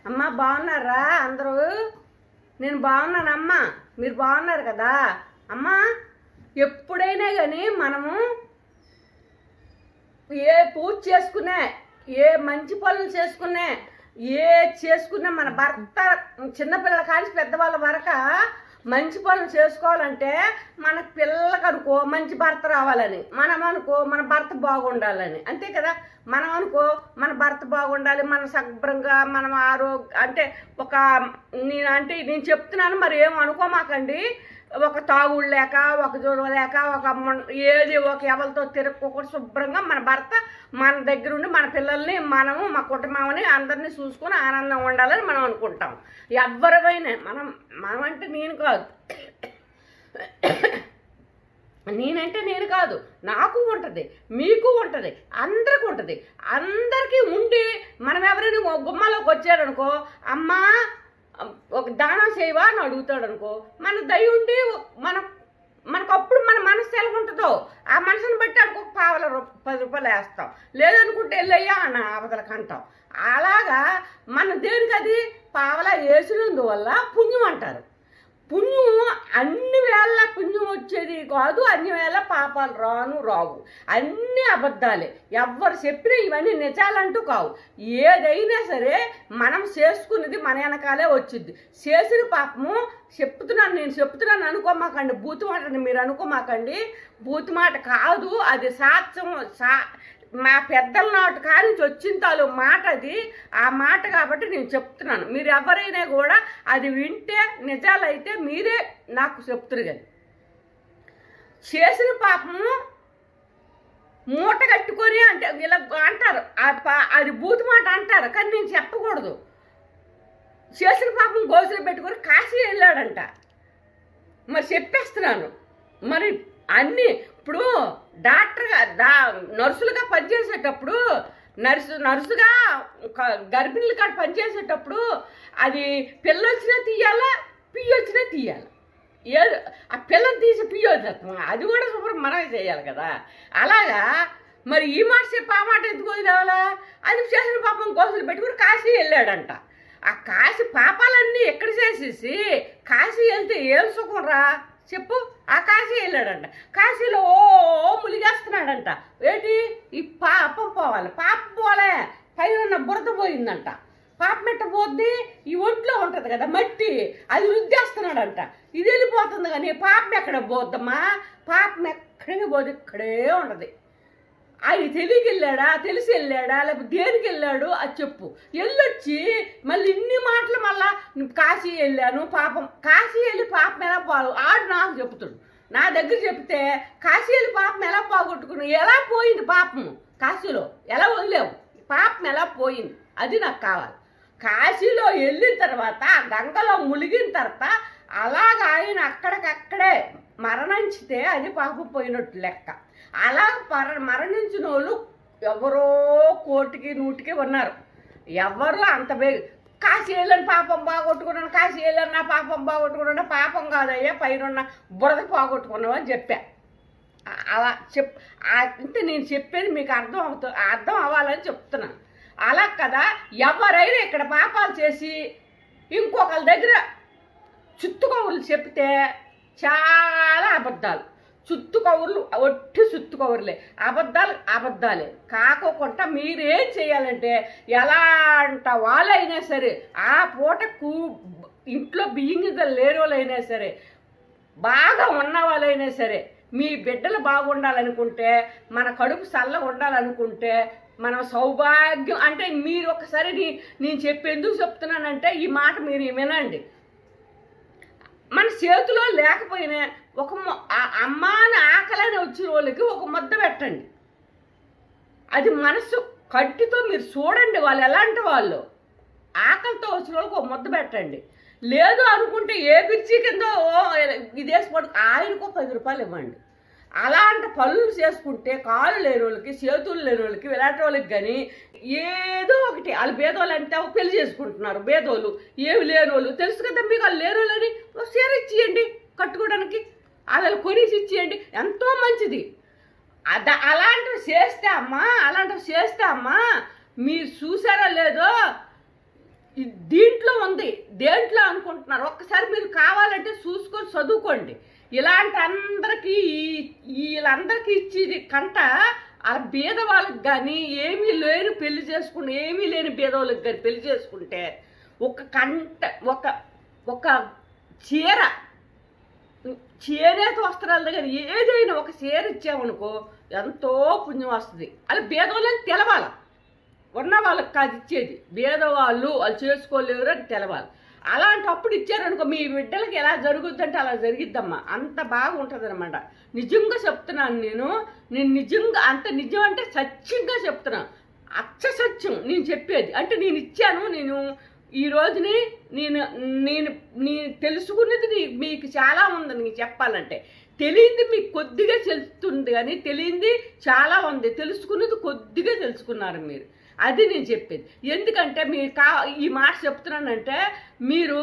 అమ్మ బాగున్నారా అందరూ నేను బాగున్నానమ్మా మీరు బాగున్నారు కదా అమ్మా ఎప్పుడైనా కానీ మనము ఏ పూజ చేసుకునే ఏ మంచి పనులు చేసుకునే ఏ చేసుకున్నా మన భర్త చిన్నపిల్లల కానీ పెద్దవాళ్ళ వరక మంచి పనులు చేసుకోవాలంటే మన పిల్లలకు అనుకో మంచి భర్త రావాలని మనం అనుకో మన భర్త బాగుండాలని అంతే కదా మనం అనుకో మన భర్త బాగుండాలి మన శుభ్రంగా మనం ఆరోగ్య అంటే ఒక నేను అంటే నేను చెప్తున్నాను మరి ఏం అనుకోమాకండి ఒక తాగుడు లేక ఒక జోడు లేక ఒక మొన్- ఏది ఒక ఎవరితో తిరగకుండా శుభ్రంగా మన భర్త మన దగ్గర ఉండి మన పిల్లల్ని మనము మా కుటుంబాన్ని అందరినీ చూసుకొని ఆనందంగా ఉండాలని మనం అనుకుంటాం ఎవరివైనా మనం మనం అంటే నేను కాదు నేనంటే నేను కాదు నాకు ఉంటుంది మీకు ఉంటుంది అందరికి ఉంటుంది అందరికీ ఉండి మనం ఎవరైనా ఓ గుమ్మలోకి వచ్చాడనుకో అమ్మా ఒక దానం చేయవా అని అడుగుతాడు అనుకో మన దయ ఉండి మన మనకు అప్పుడు మన మనసు ఎలాగుంటుందో ఆ మనసుని బట్టి అనుకో పావల రూ- పది రూపాయలు వేస్తాం లేదనుకుంటే వెళ్ళయ్యా అన్న అవతలకి అంటాం అలాగా మన దేనికి అది పావల వేసినందువల్ల పుణ్యం అంటారు పుణ్యం అన్ని వేళ పుణ్యం వచ్చేది కాదు అన్ని వేళ పాపాలు రాను రావు అన్ని అబద్ధాలే ఎవ్వరు చెప్పినా ఇవన్నీ నిజాలంటూ కావు ఏదైనా సరే మనం చేసుకున్నది మన వెనకాలే వచ్చింది చేసిన పాపము చెప్తున్నాను నేను చెప్తున్నాను అనుకోమాకండి బూతు మాటని మీరు అనుకోమాకండి బూతు మాట కాదు అది సాత్యం సా మా పెద్దల నాటి కాడి నుంచి వచ్చిన తాలు మాట అది ఆ మాట కాబట్టి నేను చెప్తున్నాను మీరు ఎవరైనా కూడా అది వింటే నిజాలైతే మీరే నాకు చెప్తురు కానీ చేసిన పాపము మూట కట్టుకొని అంటే ఇలా అంటారు ఆ పా- అది బూతు మాట అంటారు కానీ నేను చెప్పకూడదు చేసిన పాపం గోసులు పెట్టుకొని కాశీ వెళ్ళాడంట మరి చెప్పేస్తున్నాను మరి అన్ని ఇప్పుడు డాక్టర్గా డా నర్సులుగా పనిచేసేటప్పుడు నర్సు నర్సుగా ఒక గర్భిణీల కాడ పనిచేసేటప్పుడు అది పిల్ల వచ్చినా తీయాలా పియ్యి వచ్చినా తీయాలి ఏ ఆ పిల్లని తీసి పియ్యొద్దు అది కూడా శుభ్రం మనమే చేయాలి కదా అలాగా మరి ఈ మాట చెప్పి ఆ మాట ఎందుకు వదిలేవాలా అది చేసిన పాపం గోసులు పెట్టుకుని కాశీ వెళ్ళాడంట ఆ కాశీ పాపాలన్నీ ఎక్కడ చేసేసి కాశీ వెళ్తే ఏం సుఖం రా చెప్పు ఆ కాశీ వెళ్ళాడంట కాశీలో ఓ ములిగేస్తున్నాడంట ఏంటి ఈ పాపం పోవాలి పాపం పోలే పైన ఉన్న బురద పోయిందంట పాపం ఎట్ట పోద్ది ఈ ఒంట్లో ఉంటది కదా మట్టి అది రుద్దేస్తున్నాడంట ఇది వెళ్ళిపోతుంది కానీ పాపం ఎక్కడ పోద్దమ్మా పాపం ఎక్కడికి పోదు ఇక్కడే ఉంటది అది తెలియకి వెళ్ళాడా తెలిసి వెళ్ళాడా లేకపోతే దేనికి వెళ్ళాడు అది చెప్పు వెళ్ళొచ్చి మళ్ళీ ఇన్ని మాటలు మళ్ళా నువ్వు కాశీ వెళ్ళాను పాపం కాశీ వెళ్ళి పాపం ఎలా పోదు ఆడు నాకు చెప్తాడు నా దగ్గర చెప్తే కాశీ వెళ్ళి పాపం ఎలా పోగొట్టుకుని ఎలా పోయింది పాపం కాశీలో ఎలా వదిలేవు పాపం ఎలా పోయింది అది నాకు కావాలి కాశీలో వెళ్ళిన తర్వాత ఆ గంగలో మునిగిన తర్వాత అలాగ ఆయన అక్కడికక్కడే మరణించితే అది పాపం పోయినట్టు లెక్క అలా పర మరణించిన వాళ్ళు ఎవరో కోటికి నూటికి ఉన్నారు ఎవరు అంత బే కాశీ వెళ్ళని పాపం బాగొట్టుకున్నాను కాశీ వెళ్ళని నా పాపం బాగొట్టుకున్నాను పాపం కాదయ్యా పైన బురద పోగొట్టుకున్నావు అని చెప్పా ఆ- అలా చెప్ ఆ- అంటే నేను చెప్పేది మీకు అర్థం అవుతా అర్థం అవ్వాలని చెప్తున్నాను అలా కదా ఎవరైనా ఇక్కడ పాపాలు చేసి ఇంకొకరి దగ్గర చుట్టుకౌరులు చెప్తే చాలా అబద్ధాలు చుట్టుకౌరులు ఒట్టి చుట్టుకౌరులే అబద్ధాలు అబద్ధాలే కాకోకుండా మీరేం చేయాలంటే ఎలాంట వాళ్ళైనా సరే ఆ పూట కూ ఇంట్లో బియ్యం గింజలు లేని వాళ్ళైనా సరే బాగా ఉన్న వాళ్ళైనా సరే మీ బిడ్డలు బాగుండాలనుకుంటే మన కడుపు చల్లగా ఉండాలనుకుంటే మనం సౌభాగ్యం అంటే మీరు ఒకసారి నీ- నేను చెప్పి ఎందుకు చెప్తున్నానంటే ఈ మాట మీరు వినండి మన చేతిలో లేకపోయినా ఒక మొ- ఆ అమ్మాని ఆకలని వచ్చిన వాళ్ళకి ఒక ముద్ద పెట్టండి అది మనసు కట్టితో మీరు చూడండి వాళ్ళు ఎలాంటి వాళ్ళు ఆకలితో వచ్చిన వాళ్ళకి ఒక ముద్ద పెట్టండి లేదు అనుకుంటే ఏ బిర్చి కింద ఓ ఇదేసి పడు ఆయనకు పది రూపాయలు ఇవ్వండి అలాంటి పనులు చేసుకుంటే కాళ్ళు లేని వాళ్ళకి చేతులు లేని వాళ్ళకి ఇలాంటి వాళ్ళకి కానీ ఏదో ఒకటి వాళ్ళు బేదోళ్ళు అంటే పెళ్లి చేసుకుంటున్నారు బేదోళ్ళు ఏమి లేని వాళ్ళు తెలుసు కదా మీకు వాళ్ళు లేని వాళ్ళని ఒక చీర ఇచ్చేయండి కట్టుకోవడానికి వాళ్ళు కొనేసి ఇచ్చేయండి ఎంతో మంచిది అద అలాంటివి చేస్తే అమ్మా అలాంటివి చేస్తే అమ్మా మీరు చూసారో లేదో ఈ- దీంట్లో ఉంది దేంట్లో అనుకుంటున్నారు ఒక్కసారి మీరు కావాలంటే చూసుకొని చదువుకోండి ఇలాంటి అందరికీ ఈ- వీళ్ళందరికీ ఇచ్చేది కంట ఆ బీద వాళ్ళకి కానీ ఏమీ లేని పెళ్లి చేసుకుంటే ఏమీ లేని బీద వాళ్ళకి కానీ పెళ్లి చేసుకుంటే ఒక కంట ఒక ఒక చీర చేనేత వస్త్రాల దగ్గర ఏదైనా ఒక చీర ఇచ్చామనుకో ఎంతో పుణ్యం వస్తుంది అది బీదవాళ్ళని తెలవాల ఉన్న వాళ్ళకి కాదు ఇచ్చేది బీదవాళ్ళు వాళ్ళు చేసుకోలేరు అని తెలవాలి అలాంటప్పుడు ఇచ్చారనుకో మీ బిడ్డలకి ఎలా జరుగుద్దంటే అలా జరిగిద్దమ్మా అంత బాగుంటుంది అనమాట నిజంగా చెప్తున్నాను నేను నేను నిజంగా అంత నిజం అంటే సత్యంగా చెప్తున్నాను అచ్చ సత్యం నేను చెప్పేది అంటే నేను ఇచ్చాను నేను ఈ రోజుని నేను నేను నేను తెలుసుకున్నది నీ- మీకు చాలా ఉంది నీకు చెప్పాలంటే తెలియంది మీకు కొద్దిగా తెలుస్తుంది కానీ తెలియంది చాలా ఉంది తెలుసుకున్నది కొద్దిగా తెలుసుకున్నారు మీరు అది నేను చెప్పేది ఎందుకంటే మీరు కా ఈ మాట చెప్తున్నానంటే మీరు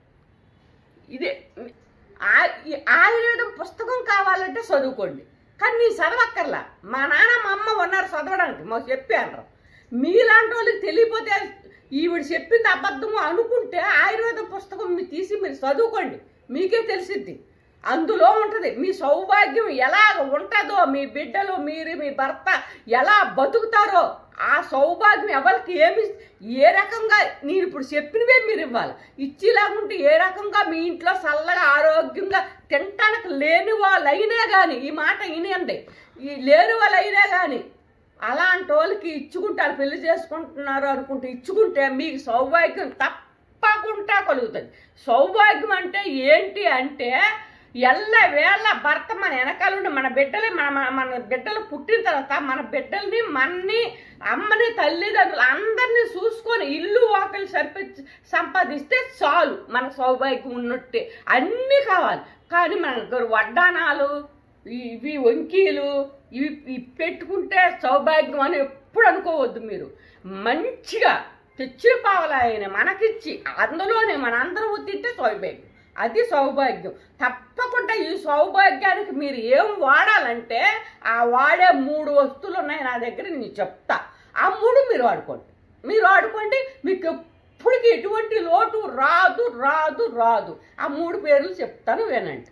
ఇదే ఆ- ఈ ఆయుర్వేదం పుస్తకం కావాలంటే చదువుకోండి కానీ నేను చదవక్కర్లా మా నాన్న మా అమ్మ ఉన్నారు చదవడానికి మాకు చెప్పాను మీలాంటి వాళ్ళకి తెలియపోతే ఈవిడ చెప్పింది అబద్ధము అనుకుంటే ఆయుర్వేద పుస్తకం మీరు తీసి మీరు చదువుకోండి మీకే తెలిసిద్ది అందులో ఉంటుంది మీ సౌభాగ్యం ఎలా ఉంటుందో మీ బిడ్డలు మీరు మీ భర్త ఎలా బతుకుతారో ఆ సౌభాగ్యం ఎవరికి ఏమి ఏ రకంగా నేను ఇప్పుడు చెప్పినవే మీరు ఇవ్వాలి ఇచ్చేలాగుంటే ఏ రకంగా మీ ఇంట్లో చల్లగా ఆరోగ్యంగా తినటానికి లేని వాళ్ళు అయినా కానీ ఈ మాట వినండి ఈ లేని వాళ్ళు అయినా కానీ అలాంటి వాళ్ళకి ఇచ్చుకుంటారు పెళ్లి చేసుకుంటున్నారు అనుకుంటే ఇచ్చుకుంటే మీకు సౌభాగ్యం తప్పకుండా కలుగుతుంది సౌభాగ్యం అంటే ఏంటి అంటే ఎల్ల వేళ భర్త మన వెనకాలండి మన బిడ్డలు మన మన- మన బిడ్డలు పుట్టిన తర్వాత మన బిడ్డల్ని మన్ని అమ్మని తల్లిదండ్రులు అందరినీ చూసుకొని ఇల్లు వాకిలు సరిపి సంపాదిస్తే చాలు మన సౌభాగ్యం ఉన్నట్టే అన్నీ కావాలి కానీ మన దగ్గర వడ్డానాలు ఇవి వంకీలు ఇవి ఇవి పెట్టుకుంటే సౌభాగ్యం అని ఎప్పుడు అనుకోవద్దు మీరు మంచిగా తెచ్చిన పావలా ఆయన మనకిచ్చి అందులోనే మనందరం తింటే సౌభాగ్యం అది సౌభాగ్యం తప్పకుండా ఈ సౌభాగ్యానికి మీరు ఏం వాడాలంటే ఆ వాడే మూడు వస్తువులు ఉన్నాయి నా దగ్గర నేను చెప్తా ఆ మూడు మీరు వాడుకోండి మీరు వాడుకోండి మీకు ఎప్పటికీ ఎటువంటి లోటు రాదు రాదు రాదు ఆ మూడు పేర్లు చెప్తాను వినండి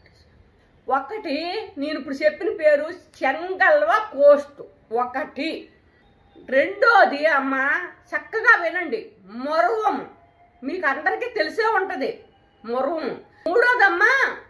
ఒకటి నేను ఇప్పుడు చెప్పిన పేరు చెంగల్వ కోస్ట్ ఒకటి రెండోది అమ్మ చక్కగా వినండి మొరవం మీకు అందరికీ తెలిసే ఉంటుంది మొరవం మూడోదమ్మా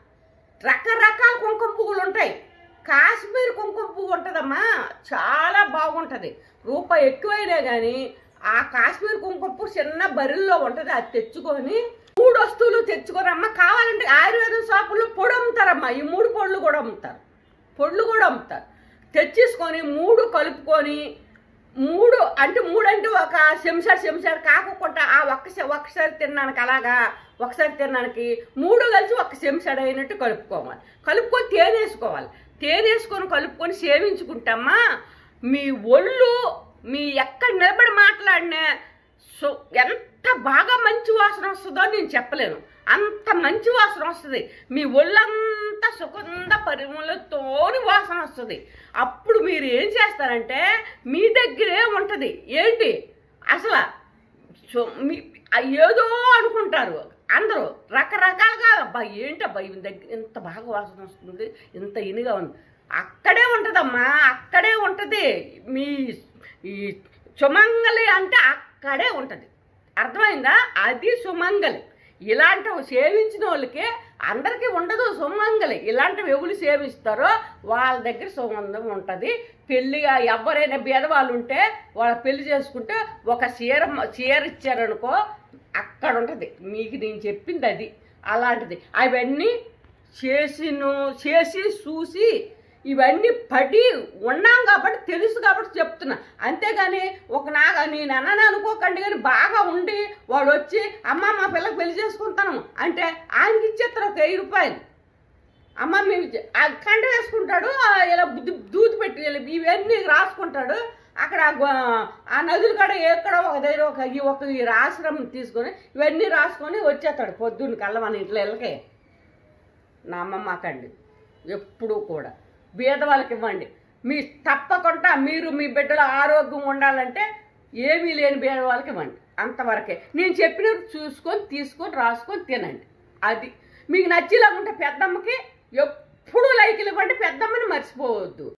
రకరకాల కుంకుమ పువ్వులు ఉంటాయి కాశ్మీర్ కుంకుమ పువ్వు ఉంటుందమ్మా చాలా బాగుంటుంది రూపాయి ఎక్కువైనా కానీ ఆ కాశ్మీర్ కుంకుమ పువ్వు చిన్న బరిల్లో ఉంటుంది అది తెచ్చుకొని మూడు వస్తువులు తెచ్చుకోరమ్మా కావాలంటే ఆయుర్వేదం షాపుల్లో పొడి అమ్ముతారమ్మా ఈ మూడు పొడులు కూడా అమ్ముతారు పొడులు కూడా అమ్ముతారు తెచ్చేసుకొని మూడు కలుపుకొని మూడు అంటే మూడు అంటే ఒక చెంచాడు చెంచాడు కాకుండా ఆ ఒక్క ఒక్కసారి తినడానికి అలాగా ఒకసారి తినడానికి మూడు కలిసి ఒక చెంచాడు అయినట్టు కలుపుకోవాలి కలుపుకొని తేనె వేసుకోవాలి తేనె వేసుకొని కలుపుకొని సేవించుకుంటామా మీ ఒళ్ళు మీ ఎక్కడ నిలబడి మాట్లాడినా సో ఎంత బాగా మంచి వాసన వస్తుందో నేను చెప్పలేను అంత మంచి వాసన వస్తుంది మీ ఒళ్ళంతా సుగంధ పరిమళతోని వాసన వస్తుంది అప్పుడు మీరు ఏం చేస్తారంటే మీ దగ్గరే ఉంటుంది ఏంటి అసలు సో మీ ఆ ఏదో అనుకుంటారు అందరూ రకరకాలుగా అబ్బా ఏంటబ్బా ఇవి దగ్గర ఇంత బాగా వాసన వస్తుంది ఇంత ఇనిగా ఉంది అక్కడే ఉంటుందమ్మా అక్కడే ఉంటుంది మీ ఈ సుమంగలి అంటే అక్కడే ఉంటుంది అర్థమైందా అది సుమంగలి ఇలాంటివి సేవించిన వాళ్ళకి అందరికీ ఉండదు సుమంగలి ఇలాంటివి ఎవరు సేవిస్తారో వాళ్ళ దగ్గర సుగంధం ఉంటుంది పెళ్ళిగా ఎవరైనా బీదవాళ్ళు ఉంటే వాళ్ళ పెళ్లి చేసుకుంటే ఒక చీర చీర ఇచ్చారనుకో అక్కడ ఉంటుంది మీకు నేను చెప్పింది అది అలాంటిది అవన్నీ చేసిను చేసి చూసి ఇవన్నీ పడి ఉన్నాం కాబట్టి తెలుసు కాబట్టి చెప్తున్నా అంతేగాని ఒక నాగా నేను అన్నాను అనుకోకండి కానీ బాగా ఉండి వాడు వచ్చి అమ్మ మా పిల్లకి పెళ్లి చేసుకుంటాను అంటే ఆయనకి ఇచ్చేస్తారు ఒక వెయ్యి రూపాయలు అమ్మ మేము ఇచ్చే- ఆ కండ వేసుకుంటాడు ఆ ఇలా దూ- దూది పెట్టి ఇలా ఇవన్నీ రాసుకుంటాడు అక్కడ ఆ గో- ఆ నదులు కాడ ఎక్కడ ఒక దగ్గర ఒక ఈ ఒక ఈ ఆశ్రమం తీసుకొని ఇవన్నీ రాసుకొని వచ్చేస్తాడు పొద్దున్న కల్లా మన ఇంట్లో ఇళ్ళకే నా అమ్మమ్మకండి ఎప్పుడూ కూడా బీదవాళ్ళకి ఇవ్వండి మీ తప్పకుండా మీరు మీ బిడ్డల ఆరోగ్యం ఉండాలంటే ఏమీ లేని బీదవాళ్ళకి ఇవ్వండి అంతవరకే నేను చెప్పినది చూసుకొని తీసుకొని రాసుకొని తినండి అది మీకు నచ్చేలాగా ఉంటే పెద్దమ్మకి ఎప్పుడు లైకులు ఇవ్వండి పెద్దమ్మని మర్చిపోవద్దు